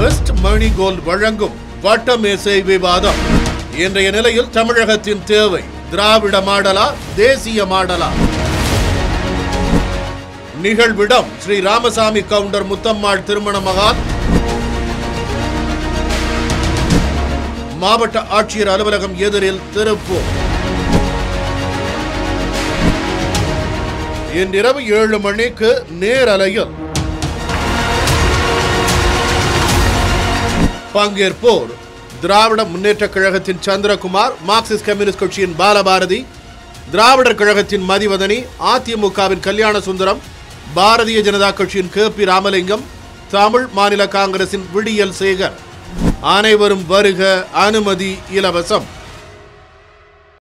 west மணி gold வழங்கும் வட்டமேசை விவாதம் இன்றைய நிலையில் தமிழகத்தின் தேவை திராவிட மாடலா தேசிய மாடலா நிகழ்விடம் ஸ்ரீ ராமசாமி கவுண்டர் முத்தம்மாள் திருமண மகால் மாவட்ட ஆட்சியர் அலுவலகம் எதிரில் திருப்பூர் இன்றிரவு ஏழு மணிக்கு நேரலையில் பங்கேற்போர் திராவிட முன்னேற்ற கழகத்தின் சந்திரகுமார் மார்க்சிஸ்ட் கம்யூனிஸ்ட் கட்சியின் பாலபாரதி திராவிடர் கழகத்தின் மதிவதனி அதிமுகவின் கல்யாண சுந்தரம் பாரதிய ஜனதா கட்சியின் கே பி ராமலிங்கம் தமிழ் மாநில காங்கிரசின் விடியல் சேகர் அனைவரும் வருக அனுமதி இலவசம்